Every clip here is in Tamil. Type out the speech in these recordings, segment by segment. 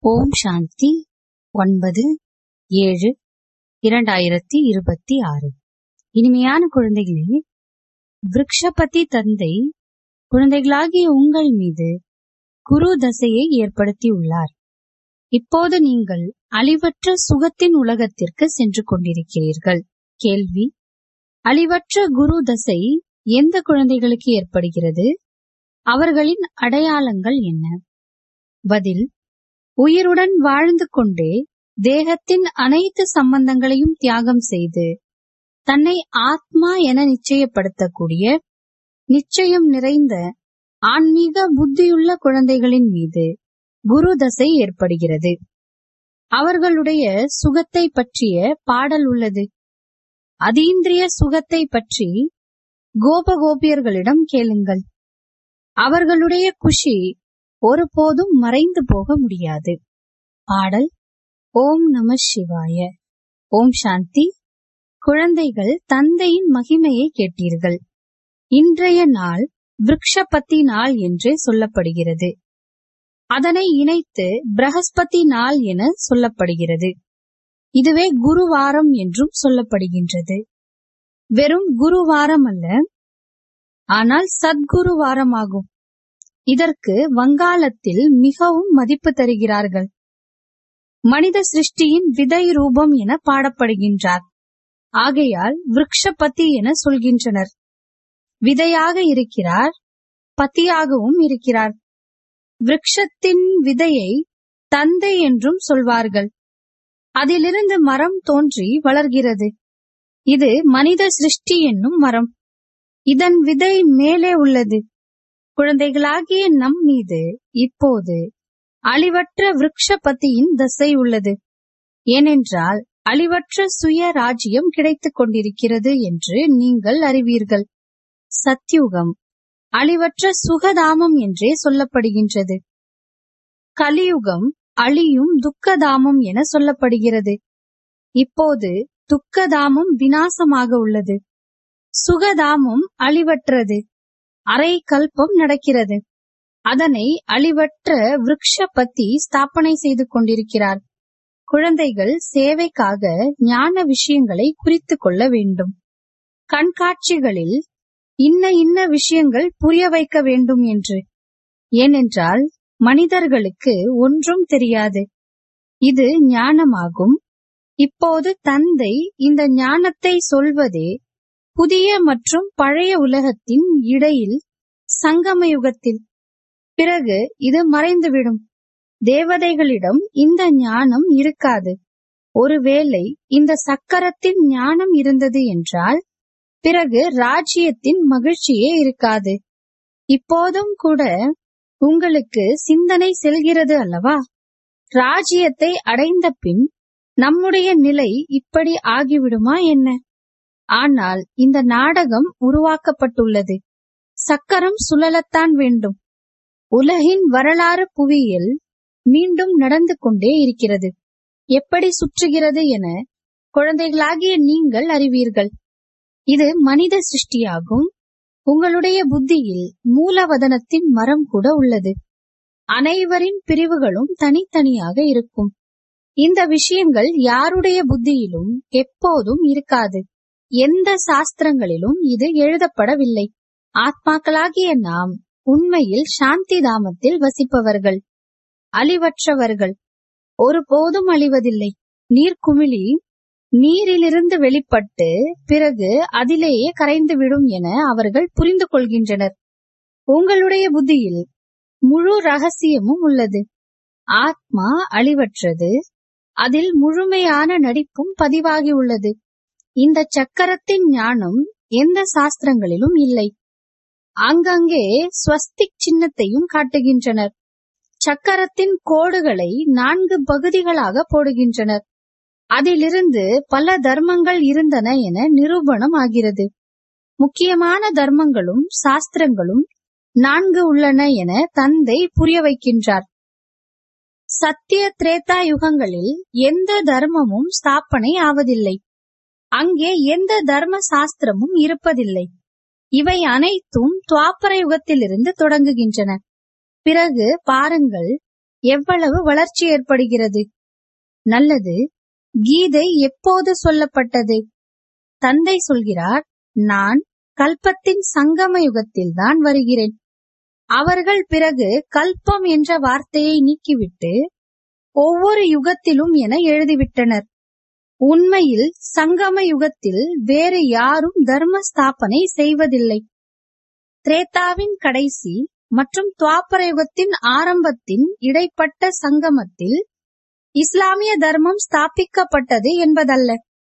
ஓம் சாந்தி ஒன்பது ஏழு இரண்டாயிரத்தி இருபத்தி ஆறு இனிமையான குழந்தைகளே விருக்ஷபதி தந்தை குழந்தைகளாகிய உங்கள் மீது குரு தசையை ஏற்படுத்தியுள்ளார் இப்போது நீங்கள் அழிவற்ற சுகத்தின் உலகத்திற்கு சென்று கொண்டிருக்கிறீர்கள் கேள்வி அழிவற்ற குரு தசை எந்த குழந்தைகளுக்கு ஏற்படுகிறது அவர்களின் அடையாளங்கள் என்ன பதில் உயிருடன் வாழ்ந்து கொண்டே தேகத்தின் அனைத்து சம்பந்தங்களையும் தியாகம் செய்து தன்னை ஆத்மா என நிச்சயப்படுத்தக்கூடிய நிச்சயம் நிறைந்த ஆன்மீக புத்தியுள்ள குழந்தைகளின் மீது குரு தசை ஏற்படுகிறது அவர்களுடைய சுகத்தை பற்றிய பாடல் உள்ளது அதீந்திரிய சுகத்தை பற்றி கோபகோபியர்களிடம் கேளுங்கள் அவர்களுடைய குஷி ஒருபோதும் மறைந்து போக முடியாது பாடல் ஓம் நம சிவாய ஓம் சாந்தி குழந்தைகள் தந்தையின் மகிமையை கேட்டீர்கள் இன்றைய நாள் விருக்ஷபத்தி நாள் என்று சொல்லப்படுகிறது அதனை இணைத்து பிரகஸ்பதி நாள் என சொல்லப்படுகிறது இதுவே குருவாரம் என்றும் சொல்லப்படுகின்றது வெறும் குருவாரம் அல்ல ஆனால் சத்குரு வாரமாகும் இதற்கு வங்காளத்தில் மிகவும் மதிப்பு தருகிறார்கள் மனித சிருஷ்டியின் விதை ரூபம் என பாடப்படுகின்றார் ஆகையால் விருக்ஷபதி என சொல்கின்றனர் விதையாக இருக்கிறார் பத்தியாகவும் இருக்கிறார் விருக்ஷத்தின் விதையை தந்தை என்றும் சொல்வார்கள் அதிலிருந்து மரம் தோன்றி வளர்கிறது இது மனித சிருஷ்டி என்னும் மரம் இதன் விதை மேலே உள்ளது குழந்தைகளாகிய நம் மீது இப்போது அழிவற்ற விருக்ஷபதியின் தசை உள்ளது ஏனென்றால் அழிவற்ற சுய ராஜ்யம் கிடைத்துக் கொண்டிருக்கிறது என்று நீங்கள் அறிவீர்கள் சத்யுகம் அழிவற்ற சுகதாமம் என்றே சொல்லப்படுகின்றது கலியுகம் அழியும் துக்கதாமம் என சொல்லப்படுகிறது இப்போது துக்கதாமம் வினாசமாக உள்ளது சுகதாமம் அழிவற்றது அரை கல்பம் நடக்கிறது அதனை அழிவற்ற விருக்ஷபதி ஸ்தாபனை செய்து கொண்டிருக்கிறார் குழந்தைகள் சேவைக்காக ஞான விஷயங்களை குறித்து கொள்ள வேண்டும் கண்காட்சிகளில் இன்ன இன்ன விஷயங்கள் புரிய வைக்க வேண்டும் என்று ஏனென்றால் மனிதர்களுக்கு ஒன்றும் தெரியாது இது ஞானமாகும் இப்போது தந்தை இந்த ஞானத்தை சொல்வதே புதிய மற்றும் பழைய உலகத்தின் இடையில் சங்கம யுகத்தில் பிறகு இது மறைந்துவிடும் தேவதைகளிடம் இந்த ஞானம் இருக்காது ஒருவேளை இந்த சக்கரத்தின் ஞானம் இருந்தது என்றால் பிறகு ராஜ்யத்தின் மகிழ்ச்சியே இருக்காது இப்போதும் கூட உங்களுக்கு சிந்தனை செல்கிறது அல்லவா ராஜ்யத்தை அடைந்த பின் நம்முடைய நிலை இப்படி ஆகிவிடுமா என்ன ஆனால் இந்த நாடகம் உருவாக்கப்பட்டுள்ளது சக்கரம் சுழலத்தான் வேண்டும் உலகின் வரலாறு புவியில் மீண்டும் நடந்து கொண்டே இருக்கிறது எப்படி சுற்றுகிறது என குழந்தைகளாகிய நீங்கள் அறிவீர்கள் இது மனித சிருஷ்டியாகும் உங்களுடைய புத்தியில் மூலவதனத்தின் மரம் கூட உள்ளது அனைவரின் பிரிவுகளும் தனித்தனியாக இருக்கும் இந்த விஷயங்கள் யாருடைய புத்தியிலும் எப்போதும் இருக்காது எந்த சாஸ்திரங்களிலும் இது எழுதப்படவில்லை ஆத்மாக்களாகிய நாம் உண்மையில் சாந்தி தாமத்தில் வசிப்பவர்கள் அழிவற்றவர்கள் ஒருபோதும் அழிவதில்லை நீர்க்குமிழி நீரிலிருந்து வெளிப்பட்டு பிறகு அதிலேயே கரைந்து விடும் என அவர்கள் புரிந்து கொள்கின்றனர் உங்களுடைய புத்தியில் முழு ரகசியமும் உள்ளது ஆத்மா அழிவற்றது அதில் முழுமையான நடிப்பும் பதிவாகி உள்ளது இந்த சக்கரத்தின் ஞானம் எந்த சாஸ்திரங்களிலும் இல்லை அங்கங்கே ஸ்வஸ்திக் சின்னத்தையும் காட்டுகின்றனர் சக்கரத்தின் கோடுகளை நான்கு பகுதிகளாக போடுகின்றனர் அதிலிருந்து பல தர்மங்கள் இருந்தன என நிரூபணம் ஆகிறது முக்கியமான தர்மங்களும் சாஸ்திரங்களும் நான்கு உள்ளன என தந்தை புரிய வைக்கின்றார் சத்திய திரேதா யுகங்களில் எந்த தர்மமும் ஸ்தாபனை ஆவதில்லை அங்கே எந்த தர்ம சாஸ்திரமும் இருப்பதில்லை இவை அனைத்தும் துவாப்பர யுகத்திலிருந்து தொடங்குகின்றன பிறகு பாருங்கள் எவ்வளவு வளர்ச்சி ஏற்படுகிறது நல்லது கீதை எப்போது சொல்லப்பட்டது தந்தை சொல்கிறார் நான் கல்பத்தின் சங்கம யுகத்தில்தான் வருகிறேன் அவர்கள் பிறகு கல்பம் என்ற வார்த்தையை நீக்கிவிட்டு ஒவ்வொரு யுகத்திலும் என எழுதிவிட்டனர் உண்மையில் சங்கம யுகத்தில் வேறு யாரும் தர்ம ஸ்தாபனை செய்வதில்லை திரேதாவின் கடைசி மற்றும் துவாபர யுகத்தின் ஆரம்பத்தின் இடைப்பட்ட சங்கமத்தில் இஸ்லாமிய தர்மம் ஸ்தாபிக்கப்பட்டது என்பதல்ல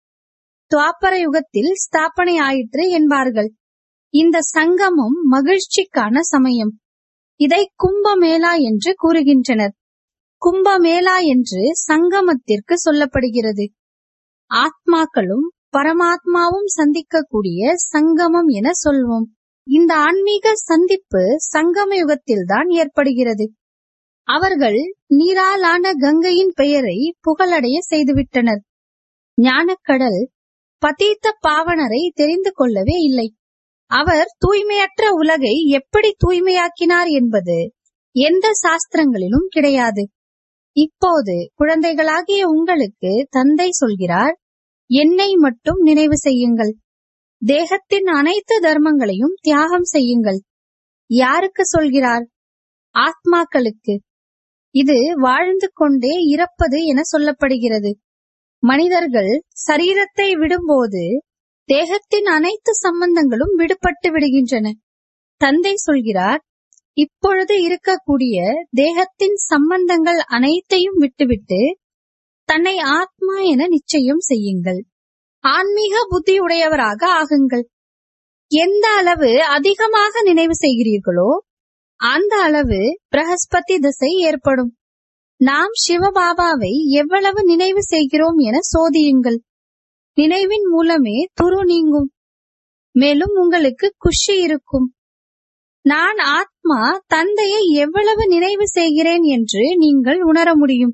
துவாபர யுகத்தில் ஸ்தாபனை ஆயிற்று என்பார்கள் இந்த சங்கமம் மகிழ்ச்சிக்கான சமயம் இதை கும்பமேளா என்று கூறுகின்றனர் கும்பமேளா என்று சங்கமத்திற்கு சொல்லப்படுகிறது ஆத்மாக்களும் பரமாத்மாவும் சந்திக்கக்கூடிய சங்கமம் என சொல்வோம் இந்த ஆன்மீக சந்திப்பு சங்கம யுகத்தில்தான் ஏற்படுகிறது அவர்கள் நீராலான கங்கையின் பெயரை புகழடைய செய்துவிட்டனர் ஞானக்கடல் பதீத்த பாவனரை தெரிந்து கொள்ளவே இல்லை அவர் தூய்மையற்ற உலகை எப்படி தூய்மையாக்கினார் என்பது எந்த சாஸ்திரங்களிலும் கிடையாது இப்போது குழந்தைகளாகிய உங்களுக்கு தந்தை சொல்கிறார் என்னை மட்டும் நினைவு செய்யுங்கள் தேகத்தின் அனைத்து தர்மங்களையும் தியாகம் செய்யுங்கள் யாருக்கு சொல்கிறார் ஆத்மாக்களுக்கு இது வாழ்ந்து கொண்டே இறப்பது என சொல்லப்படுகிறது மனிதர்கள் சரீரத்தை விடும்போது தேகத்தின் அனைத்து சம்பந்தங்களும் விடுபட்டு விடுகின்றன தந்தை சொல்கிறார் இப்பொழுது இருக்கக்கூடிய தேகத்தின் சம்பந்தங்கள் அனைத்தையும் விட்டுவிட்டு தன்னை ஆத்மா என நிச்சயம் செய்யுங்கள் ஆன்மீக புத்தியுடையவராக ஆகுங்கள் எந்த அளவு அதிகமாக நினைவு செய்கிறீர்களோ அந்த அளவு பிரகஸ்பதி திசை ஏற்படும் நாம் சிவபாபாவை எவ்வளவு நினைவு செய்கிறோம் என சோதியுங்கள் நினைவின் மூலமே துரு நீங்கும் மேலும் உங்களுக்கு குஷி இருக்கும் நான் ஆத்மா தந்தையை எவ்வளவு நினைவு செய்கிறேன் என்று நீங்கள் உணர முடியும்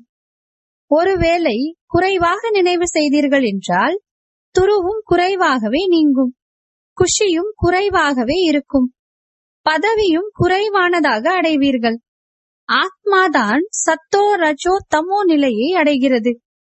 ஒருவேளை குறைவாக நினைவு செய்தீர்கள் என்றால் துருவும் குறைவாகவே நீங்கும் குஷியும் குறைவாகவே இருக்கும் பதவியும் குறைவானதாக அடைவீர்கள் ஆத்மாதான் சத்தோ ரஜோ தமோ நிலையை அடைகிறது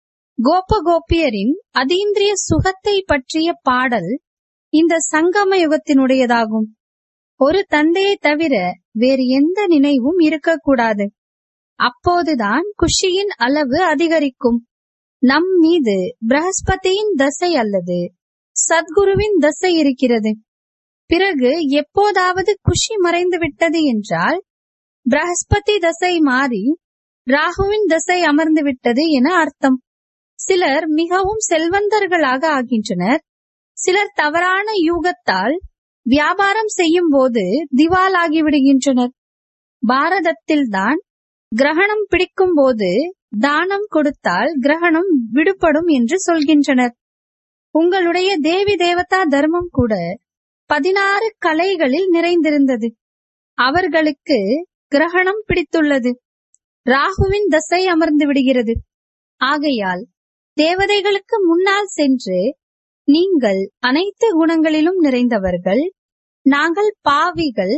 கோப கோபியரின் அதீந்திரிய சுகத்தை பற்றிய பாடல் இந்த சங்கம யுகத்தினுடையதாகும் ஒரு தந்தையை தவிர வேறு எந்த நினைவும் இருக்கக்கூடாது அப்போதுதான் குஷியின் அளவு அதிகரிக்கும் நம் மீது பிரகஸ்பதியின் தசை அல்லது சத்குருவின் தசை இருக்கிறது பிறகு எப்போதாவது குஷி மறைந்து விட்டது என்றால் பிரகஸ்பதி தசை மாறி ராகுவின் தசை அமர்ந்து விட்டது என அர்த்தம் சிலர் மிகவும் செல்வந்தர்களாக ஆகின்றனர் சிலர் தவறான யூகத்தால் வியாபாரம் செய்யும் போது திவாலாகி விடுகின்றனர் பாரதத்தில்தான் கிரகணம் பிடிக்கும் போது தானம் கொடுத்தால் கிரகணம் விடுபடும் என்று சொல்கின்றனர் உங்களுடைய தேவி தேவதா தர்மம் கூட பதினாறு கலைகளில் நிறைந்திருந்தது அவர்களுக்கு கிரகணம் பிடித்துள்ளது ராகுவின் தசை அமர்ந்து விடுகிறது ஆகையால் தேவதைகளுக்கு முன்னால் சென்று நீங்கள் அனைத்து குணங்களிலும் நிறைந்தவர்கள் நாங்கள் பாவிகள்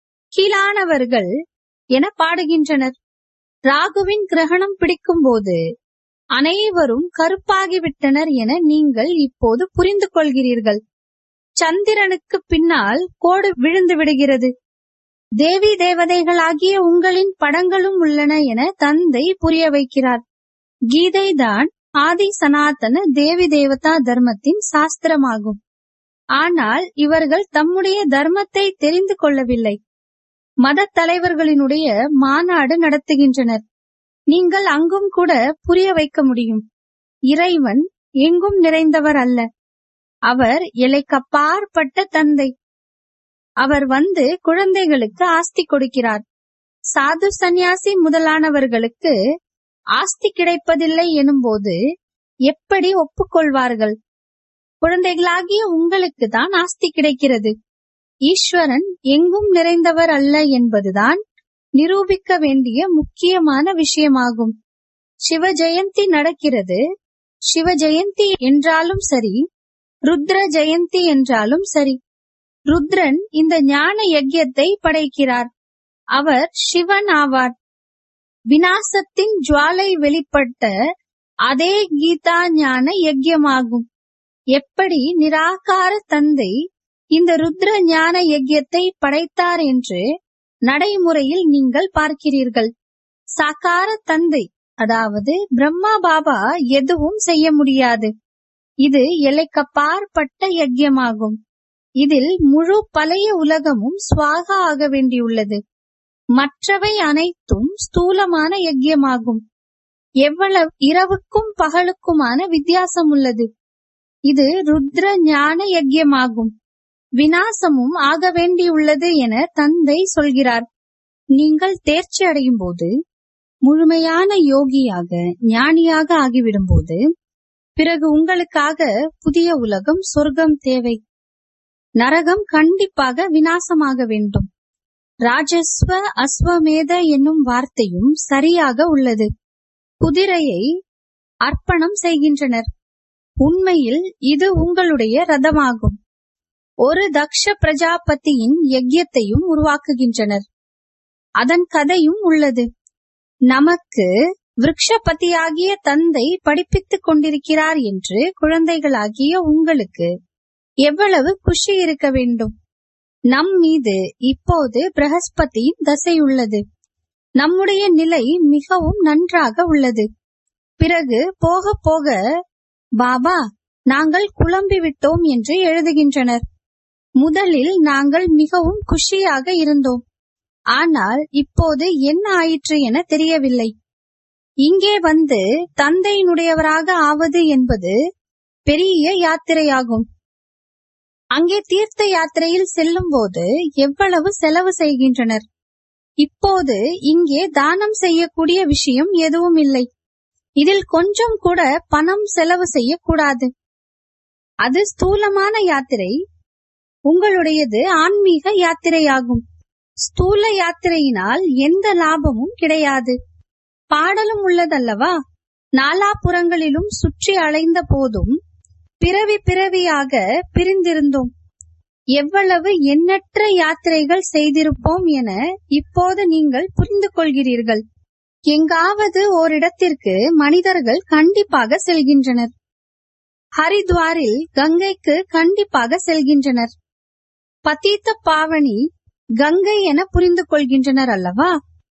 கீழானவர்கள் என பாடுகின்றனர் ராகுவின் கிரகணம் பிடிக்கும்போது அனைவரும் கருப்பாகிவிட்டனர் என நீங்கள் இப்போது புரிந்து கொள்கிறீர்கள் சந்திரனுக்கு பின்னால் கோடு விழுந்து விடுகிறது தேவி தேவதைகளாகிய உங்களின் படங்களும் உள்ளன என தந்தை புரிய வைக்கிறார் கீதைதான் ஆதி சனாதன தேவி தேவதா தர்மத்தின் சாஸ்திரமாகும் ஆனால் இவர்கள் தம்முடைய தர்மத்தை தெரிந்து கொள்ளவில்லை மத தலைவர்களினுடைய மாநாடு நடத்துகின்றனர் நீங்கள் அங்கும் கூட புரிய வைக்க முடியும் இறைவன் எங்கும் நிறைந்தவர் அல்ல அவர் எல்லைக்கப்பாற்பட்ட தந்தை அவர் வந்து குழந்தைகளுக்கு ஆஸ்தி கொடுக்கிறார் சாது சந்நியாசி முதலானவர்களுக்கு ஆஸ்தி கிடைப்பதில்லை எனும்போது எப்படி ஒப்புக்கொள்வார்கள் குழந்தைகளாகிய உங்களுக்கு தான் ஆஸ்தி கிடைக்கிறது ஈஸ்வரன் எங்கும் நிறைந்தவர் அல்ல என்பதுதான் நிரூபிக்க வேண்டிய முக்கியமான விஷயமாகும் சிவ ஜெயந்தி நடக்கிறது சிவ ஜெயந்தி என்றாலும் சரி ருத்ர ஜெயந்தி என்றாலும் சரி ருத்ரன் இந்த ஞான யஜ்யத்தை படைக்கிறார் அவர் சிவன் ஆவார் வினாசத்தின் ஜுவாலை வெளிப்பட்ட அதே கீதா ஞான யஜ்யமாகும் எப்படி நிராகார தந்தை இந்த ருத்ர ஞான யஜ்யத்தை படைத்தார் என்று நடைமுறையில் நீங்கள் பார்க்கிறீர்கள் சாக்கார தந்தை அதாவது பிரம்மா பாபா எதுவும் செய்ய முடியாது இது எல்லைக்கப்பாற்பட்ட யஜ்யமாகும் இதில் முழு பழைய உலகமும் சுவாகா ஆக வேண்டியுள்ளது மற்றவை அனைத்தும் ஸ்தூலமான யஜ்யமாகும் எவ்வளவு இரவுக்கும் பகலுக்குமான வித்தியாசம் உள்ளது இது ருத்ர ஞான யஜ்யமாகும் வினாசமும் ஆக வேண்டியுள்ளது என தந்தை சொல்கிறார் நீங்கள் தேர்ச்சி அடையும் போது முழுமையான யோகியாக ஞானியாக ஆகிவிடும்போது பிறகு உங்களுக்காக புதிய உலகம் சொர்க்கம் தேவை நரகம் கண்டிப்பாக வினாசமாக வேண்டும் ராஜஸ்வ அஸ்வமேத என்னும் வார்த்தையும் சரியாக உள்ளது குதிரையை அர்ப்பணம் செய்கின்றனர் உண்மையில் இது உங்களுடைய ரதமாகும் ஒரு தக்ஷ பிரஜாபதியின் யஜ்யத்தையும் உருவாக்குகின்றனர் அதன் கதையும் உள்ளது நமக்கு விருட்சபதியாகிய தந்தை படிப்பித்துக் கொண்டிருக்கிறார் என்று குழந்தைகளாகிய உங்களுக்கு எவ்வளவு குஷி இருக்க வேண்டும் நம் மீது இப்போது பிரகஸ்பதியின் தசை உள்ளது நம்முடைய நிலை மிகவும் நன்றாக உள்ளது பிறகு போக போக பாபா நாங்கள் குழம்பி விட்டோம் என்று எழுதுகின்றனர் முதலில் நாங்கள் மிகவும் குஷியாக இருந்தோம் ஆனால் இப்போது என்ன ஆயிற்று என தெரியவில்லை இங்கே வந்து தந்தையினுடையவராக ஆவது என்பது பெரிய யாத்திரையாகும் அங்கே தீர்த்த யாத்திரையில் செல்லும் போது எவ்வளவு செலவு செய்கின்றனர் இப்போது இங்கே தானம் செய்யக்கூடிய விஷயம் எதுவும் இல்லை இதில் கொஞ்சம் கூட பணம் செலவு செய்யக்கூடாது அது ஸ்தூலமான யாத்திரை உங்களுடையது ஆன்மீக யாத்திரையாகும் ஸ்தூல யாத்திரையினால் எந்த லாபமும் கிடையாது பாடலும் உள்ளதல்லவா நாலாபுறங்களிலும் சுற்றி அலைந்த போதும் பிறவி பிறவியாக பிரிந்திருந்தோம் எவ்வளவு எண்ணற்ற யாத்திரைகள் செய்திருப்போம் என இப்போது நீங்கள் புரிந்து கொள்கிறீர்கள் எங்காவது ஓரிடத்திற்கு மனிதர்கள் கண்டிப்பாக செல்கின்றனர் ஹரித்வாரில் கங்கைக்கு கண்டிப்பாக செல்கின்றனர் பதீத்த பாவனி கங்கை என புரிந்து கொள்கின்றனர் அல்லவா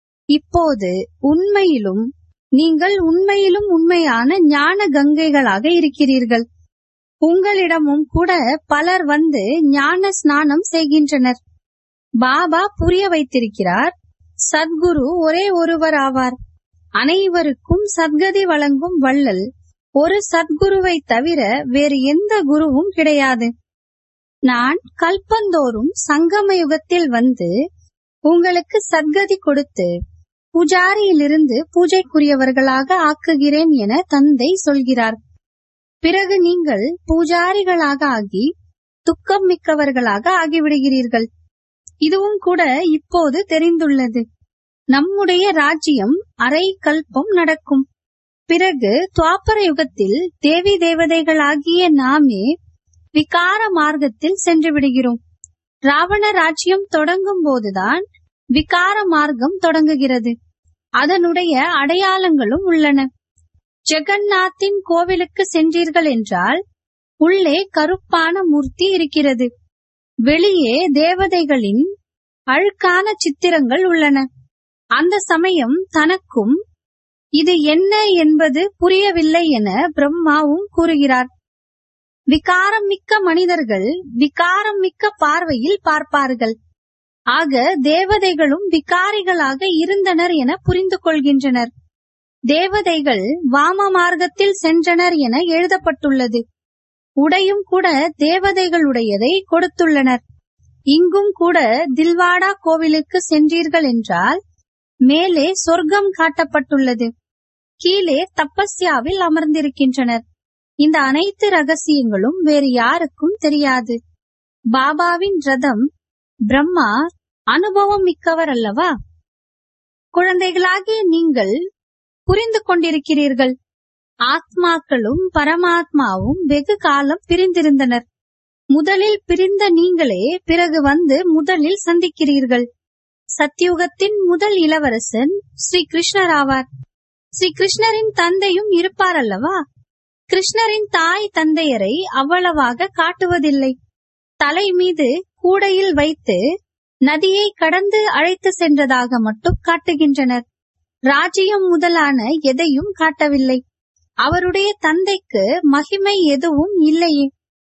இப்போது உண்மையிலும் நீங்கள் உண்மையிலும் உண்மையான ஞான கங்கைகளாக இருக்கிறீர்கள் உங்களிடமும் கூட பலர் வந்து ஞான ஸ்நானம் செய்கின்றனர் பாபா புரிய வைத்திருக்கிறார் சத்குரு ஒரே ஒருவர் ஆவார் அனைவருக்கும் சத்கதி வழங்கும் வள்ளல் ஒரு சத்குருவை தவிர வேறு எந்த குருவும் கிடையாது நான் கல்பந்தோறும் சங்கம யுகத்தில் வந்து உங்களுக்கு சத்கதி கொடுத்து பூஜாரியிலிருந்து பூஜைக்குரியவர்களாக ஆக்குகிறேன் என தந்தை சொல்கிறார் பிறகு நீங்கள் பூஜாரிகளாக ஆகி துக்கம் மிக்கவர்களாக ஆகிவிடுகிறீர்கள் இதுவும் கூட இப்போது தெரிந்துள்ளது நம்முடைய ராஜ்யம் அரை கல்பம் நடக்கும் பிறகு துவாபர யுகத்தில் தேவி தேவதைகளாகிய நாமே விகார மார்க்கத்தில் சென்று விடுகிறோம் ராவண ராஜ்யம் தொடங்கும் போதுதான் விகார மார்க்கம் தொடங்குகிறது அதனுடைய அடையாளங்களும் உள்ளன ஜெகநாத்தின் கோவிலுக்கு சென்றீர்கள் என்றால் உள்ளே கருப்பான மூர்த்தி இருக்கிறது வெளியே தேவதைகளின் அழுக்கான சித்திரங்கள் உள்ளன அந்த சமயம் தனக்கும் இது என்ன என்பது புரியவில்லை என பிரம்மாவும் கூறுகிறார் விகாரம் மிக்க மனிதர்கள் விகாரம் மிக்க பார்வையில் பார்ப்பார்கள் ஆக தேவதைகளும் விகாரிகளாக இருந்தனர் என புரிந்து கொள்கின்றனர் தேவதைகள் வாம மார்க்கத்தில் சென்றனர் என எழுதப்பட்டுள்ளது உடையும் கூட தேவதைகளுடையதை கொடுத்துள்ளனர் இங்கும் கூட தில்வாடா கோவிலுக்கு சென்றீர்கள் என்றால் மேலே சொர்க்கம் காட்டப்பட்டுள்ளது கீழே தப்பஸ்யாவில் அமர்ந்திருக்கின்றனர் இந்த அனைத்து ரகசியங்களும் வேறு யாருக்கும் தெரியாது பாபாவின் ரதம் பிரம்மா அனுபவம் மிக்கவர் அல்லவா குழந்தைகளாகிய நீங்கள் புரிந்து கொண்டிருக்கிறீர்கள் ஆத்மாக்களும் பரமாத்மாவும் வெகு காலம் பிரிந்திருந்தனர் முதலில் பிரிந்த நீங்களே பிறகு வந்து முதலில் சந்திக்கிறீர்கள் சத்தியுகத்தின் முதல் இளவரசன் ஸ்ரீ கிருஷ்ணர் ஆவார் ஸ்ரீ கிருஷ்ணரின் தந்தையும் இருப்பார் அல்லவா கிருஷ்ணரின் தாய் தந்தையரை அவ்வளவாக காட்டுவதில்லை தலை மீது கூடையில் வைத்து நதியை கடந்து அழைத்து சென்றதாக மட்டும் காட்டுகின்றனர் ராஜ்யம் முதலான எதையும் காட்டவில்லை அவருடைய தந்தைக்கு மகிமை எதுவும் இல்லையே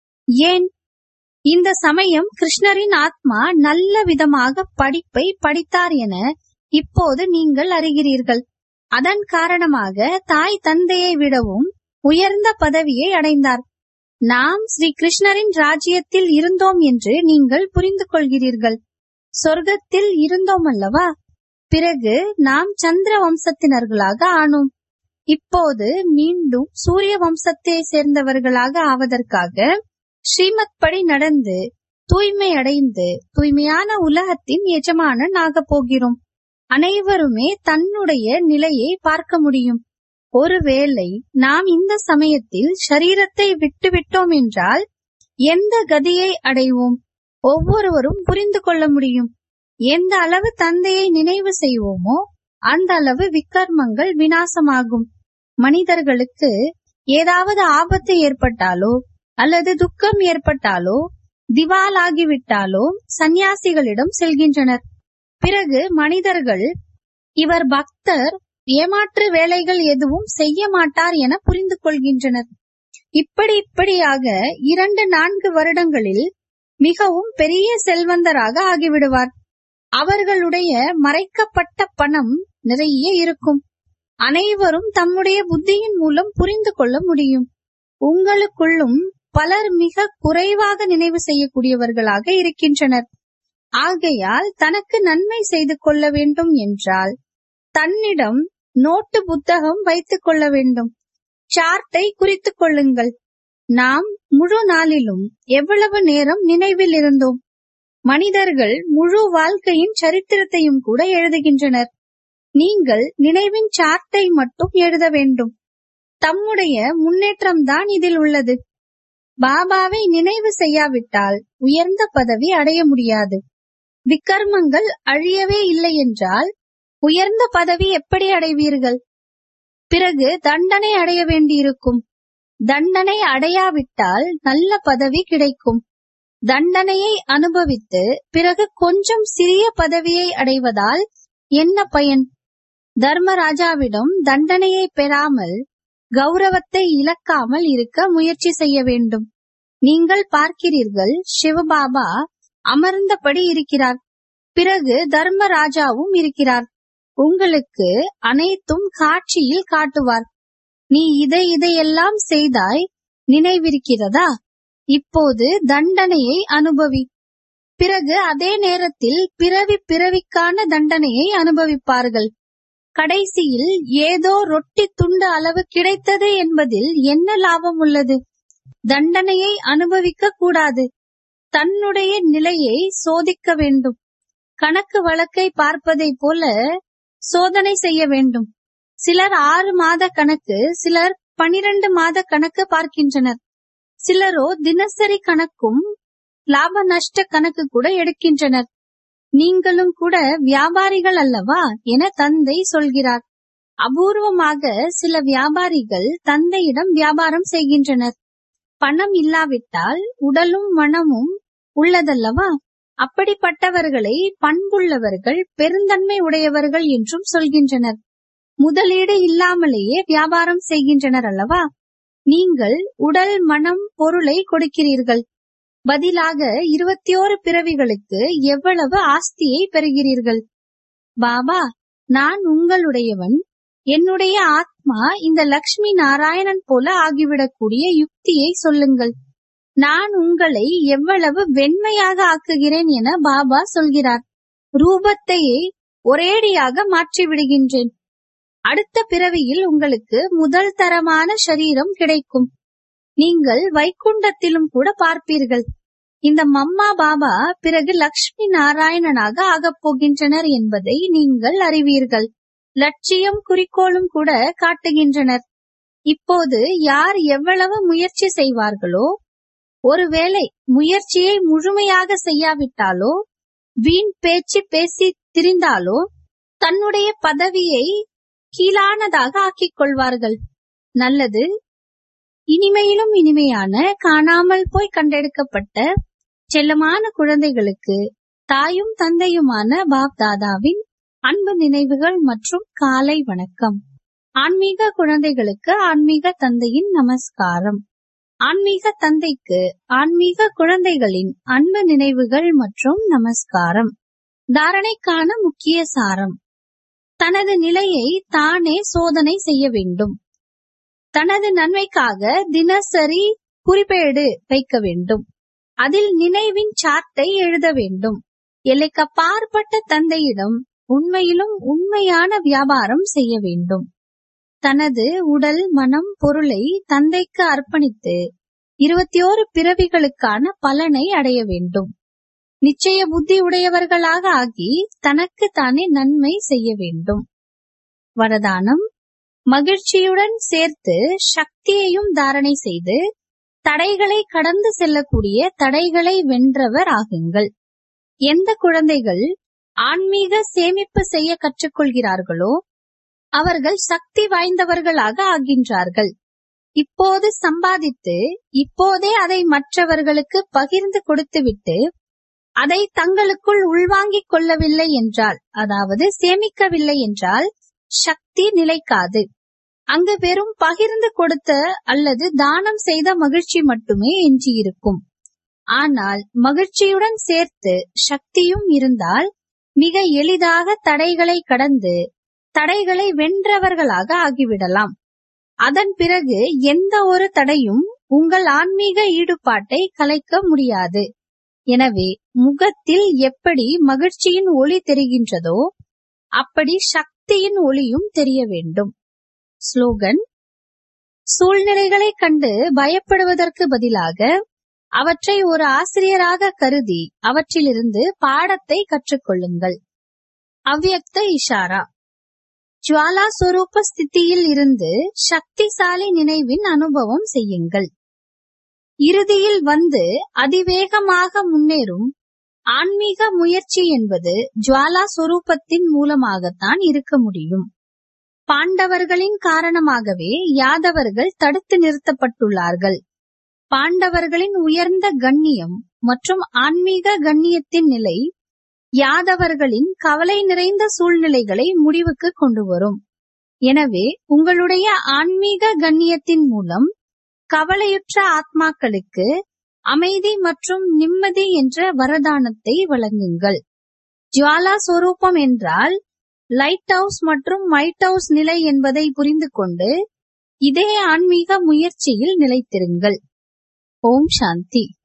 ஏன் இந்த சமயம் கிருஷ்ணரின் ஆத்மா நல்ல விதமாக படிப்பை படித்தார் என இப்போது நீங்கள் அறிகிறீர்கள் அதன் காரணமாக தாய் தந்தையை விடவும் உயர்ந்த பதவியை அடைந்தார் நாம் ஸ்ரீ கிருஷ்ணரின் ராஜ்யத்தில் இருந்தோம் என்று நீங்கள் புரிந்து கொள்கிறீர்கள் சொர்க்கத்தில் இருந்தோம் அல்லவா பிறகு நாம் சந்திர வம்சத்தினர்களாக ஆனோம் இப்போது மீண்டும் சூரிய வம்சத்தை சேர்ந்தவர்களாக ஆவதற்காக ஸ்ரீமத் படி நடந்து தூய்மை அடைந்து தூய்மையான உலகத்தின் எஜமானன் ஆகப் போகிறோம் அனைவருமே தன்னுடைய நிலையை பார்க்க முடியும் ஒருவேளை நாம் இந்த சமயத்தில் சரீரத்தை விட்டுவிட்டோம் என்றால் எந்த கதியை அடைவோம் ஒவ்வொருவரும் புரிந்து கொள்ள முடியும் எந்த அளவு தந்தையை நினைவு செய்வோமோ அந்த அளவு விக்கர்மங்கள் வினாசமாகும் மனிதர்களுக்கு ஏதாவது ஆபத்து ஏற்பட்டாலோ அல்லது துக்கம் ஏற்பட்டாலோ திவாலாகிவிட்டாலோ சந்நியாசிகளிடம் செல்கின்றனர் பிறகு மனிதர்கள் இவர் பக்தர் ஏமாற்று வேலைகள் எதுவும் செய்ய மாட்டார் என புரிந்து கொள்கின்றனர் இப்படி இப்படியாக இரண்டு நான்கு வருடங்களில் மிகவும் பெரிய செல்வந்தராக ஆகிவிடுவார் அவர்களுடைய மறைக்கப்பட்ட பணம் நிறைய இருக்கும் அனைவரும் தம்முடைய புத்தியின் மூலம் புரிந்து கொள்ள முடியும் உங்களுக்குள்ளும் பலர் மிக குறைவாக நினைவு செய்யக்கூடியவர்களாக இருக்கின்றனர் ஆகையால் தனக்கு நன்மை செய்து கொள்ள வேண்டும் என்றால் தன்னிடம் நோட்டு புத்தகம் வைத்துக் கொள்ள வேண்டும் சார்ட்டை குறித்துக் கொள்ளுங்கள் நாம் முழு நாளிலும் எவ்வளவு நேரம் நினைவில் இருந்தோம் மனிதர்கள் முழு வாழ்க்கையின் சரித்திரத்தையும் கூட எழுதுகின்றனர் நீங்கள் நினைவின் சார்ட்டை மட்டும் எழுத வேண்டும் தம்முடைய முன்னேற்றம் தான் இதில் உள்ளது பாபாவை நினைவு செய்யாவிட்டால் உயர்ந்த பதவி அடைய முடியாது விக்கர்மங்கள் அழியவே இல்லை என்றால் உயர்ந்த பதவி எப்படி அடைவீர்கள் பிறகு தண்டனை அடைய வேண்டியிருக்கும் தண்டனை அடையாவிட்டால் நல்ல பதவி கிடைக்கும் தண்டனையை அனுபவித்து பிறகு கொஞ்சம் சிறிய பதவியை அடைவதால் என்ன பயன் தர்மராஜாவிடம் தண்டனையை பெறாமல் கௌரவத்தை இழக்காமல் இருக்க முயற்சி செய்ய வேண்டும் நீங்கள் பார்க்கிறீர்கள் சிவபாபா அமர்ந்தபடி இருக்கிறார் பிறகு தர்மராஜாவும் இருக்கிறார் உங்களுக்கு அனைத்தும் காட்சியில் காட்டுவார் நீ இதை இதையெல்லாம் செய்தாய் நினைவிருக்கிறதா இப்போது தண்டனையை அனுபவி பிறகு அதே நேரத்தில் பிறவி பிறவிக்கான தண்டனையை அனுபவிப்பார்கள் கடைசியில் ஏதோ ரொட்டி துண்டு அளவு கிடைத்தது என்பதில் என்ன லாபம் உள்ளது தண்டனையை அனுபவிக்க கூடாது தன்னுடைய நிலையை சோதிக்க வேண்டும் கணக்கு வழக்கை பார்ப்பதை போல சோதனை செய்ய வேண்டும் சிலர் ஆறு மாத கணக்கு சிலர் பனிரெண்டு மாத கணக்கு பார்க்கின்றனர் சிலரோ தினசரி கணக்கும் லாப நஷ்ட கணக்கு கூட எடுக்கின்றனர் நீங்களும் கூட வியாபாரிகள் அல்லவா என தந்தை சொல்கிறார் அபூர்வமாக சில வியாபாரிகள் தந்தையிடம் வியாபாரம் செய்கின்றனர் பணம் இல்லாவிட்டால் உடலும் மனமும் உள்ளதல்லவா அப்படிப்பட்டவர்களை பண்புள்ளவர்கள் பெருந்தன்மை உடையவர்கள் என்றும் சொல்கின்றனர் முதலீடு இல்லாமலேயே வியாபாரம் செய்கின்றனர் அல்லவா நீங்கள் உடல் மனம் பொருளை கொடுக்கிறீர்கள் பதிலாக இருபத்தி ஓரு பிறவிகளுக்கு எவ்வளவு ஆஸ்தியை பெறுகிறீர்கள் பாபா நான் உங்களுடையவன் என்னுடைய ஆத்மா இந்த லக்ஷ்மி நாராயணன் போல ஆகிவிடக்கூடிய யுக்தியை சொல்லுங்கள் நான் உங்களை எவ்வளவு வெண்மையாக ஆக்குகிறேன் என பாபா சொல்கிறார் ரூபத்தையே ஒரேடியாக மாற்றி விடுகின்றேன் அடுத்த பிறவியில் உங்களுக்கு முதல் தரமான சரீரம் கிடைக்கும் நீங்கள் வைகுண்டத்திலும் கூட பார்ப்பீர்கள் இந்த மம்மா பாபா பிறகு லக்ஷ்மி நாராயணனாக ஆகப் போகின்றனர் என்பதை நீங்கள் அறிவீர்கள் லட்சியம் குறிக்கோளும் கூட காட்டுகின்றனர் இப்போது யார் எவ்வளவு முயற்சி செய்வார்களோ ஒருவேளை முயற்சியை முழுமையாக செய்யாவிட்டாலோ வீண் பேச்சு பேசி திரிந்தாலோ தன்னுடைய பதவியை கீழானதாக ஆக்கிக் கொள்வார்கள் நல்லது இனிமையிலும் இனிமையான காணாமல் போய் கண்டெடுக்கப்பட்ட செல்லமான குழந்தைகளுக்கு தாயும் தந்தையுமான பாப் தாதாவின் அன்பு நினைவுகள் மற்றும் காலை வணக்கம் ஆன்மீக குழந்தைகளுக்கு ஆன்மீக தந்தையின் நமஸ்காரம் ஆன்மீக தந்தைக்கு ஆன்மீக குழந்தைகளின் அன்பு நினைவுகள் மற்றும் நமஸ்காரம் தாரணைக்கான முக்கிய சாரம் தனது நிலையை தானே சோதனை செய்ய வேண்டும் தனது நன்மைக்காக தினசரி குறிப்பேடு வைக்க வேண்டும் அதில் நினைவின் சார்ட்டை எழுத வேண்டும் எல்லைக்கு அப்பாற்பட்ட தந்தையிடம் உண்மையிலும் உண்மையான வியாபாரம் செய்ய வேண்டும் தனது உடல் மனம் பொருளை தந்தைக்கு அர்ப்பணித்து இருபத்தி ஓரு பிறவிகளுக்கான பலனை அடைய வேண்டும் நிச்சய புத்தி உடையவர்களாக ஆகி தனக்கு தானே நன்மை செய்ய வேண்டும் வரதானம் மகிழ்ச்சியுடன் சேர்த்து சக்தியையும் தாரணை செய்து தடைகளை கடந்து செல்லக்கூடிய தடைகளை வென்றவர் ஆகுங்கள் எந்த குழந்தைகள் ஆன்மீக சேமிப்பு செய்ய கற்றுக்கொள்கிறார்களோ அவர்கள் சக்தி வாய்ந்தவர்களாக ஆகின்றார்கள் இப்போது சம்பாதித்து இப்போதே அதை மற்றவர்களுக்கு பகிர்ந்து கொடுத்துவிட்டு அதை தங்களுக்குள் உள்வாங்கிக் கொள்ளவில்லை என்றால் அதாவது சேமிக்கவில்லை என்றால் சக்தி நிலைக்காது அங்கு வெறும் பகிர்ந்து கொடுத்த அல்லது தானம் செய்த மகிழ்ச்சி மட்டுமே எஞ்சியிருக்கும் ஆனால் மகிழ்ச்சியுடன் சேர்த்து சக்தியும் இருந்தால் மிக எளிதாக தடைகளை கடந்து தடைகளை வென்றவர்களாக ஆகிவிடலாம் அதன் பிறகு எந்த ஒரு தடையும் உங்கள் ஆன்மீக ஈடுபாட்டை கலைக்க முடியாது எனவே முகத்தில் எப்படி மகிழ்ச்சியின் ஒளி தெரிகின்றதோ அப்படி சக்தியின் ஒளியும் தெரிய வேண்டும் ஸ்லோகன் சூழ்நிலைகளை கண்டு பயப்படுவதற்கு பதிலாக அவற்றை ஒரு ஆசிரியராக கருதி அவற்றிலிருந்து பாடத்தை கற்றுக்கொள்ளுங்கள் அவ்யக்த இஷாரா ஜுவாலா சொரூப ஸ்திதியில் இருந்து சக்திசாலி நினைவின் அனுபவம் செய்யுங்கள் இறுதியில் வந்து அதிவேகமாக முன்னேறும் ஆன்மீக முயற்சி என்பது ஜுவாலா சொரூபத்தின் மூலமாகத்தான் இருக்க முடியும் பாண்டவர்களின் காரணமாகவே யாதவர்கள் தடுத்து நிறுத்தப்பட்டுள்ளார்கள் பாண்டவர்களின் உயர்ந்த கண்ணியம் மற்றும் ஆன்மீக கண்ணியத்தின் நிலை யாதவர்களின் கவலை நிறைந்த சூழ்நிலைகளை முடிவுக்கு கொண்டு வரும் எனவே உங்களுடைய ஆன்மீக கண்ணியத்தின் மூலம் கவலையுற்ற ஆத்மாக்களுக்கு அமைதி மற்றும் நிம்மதி என்ற வரதானத்தை வழங்குங்கள் ஜுவாலா சொரூபம் என்றால் லைட் ஹவுஸ் மற்றும் ஒயிட் ஹவுஸ் நிலை என்பதை புரிந்து கொண்டு இதே ஆன்மீக முயற்சியில் நிலைத்திருங்கள் ஓம் சாந்தி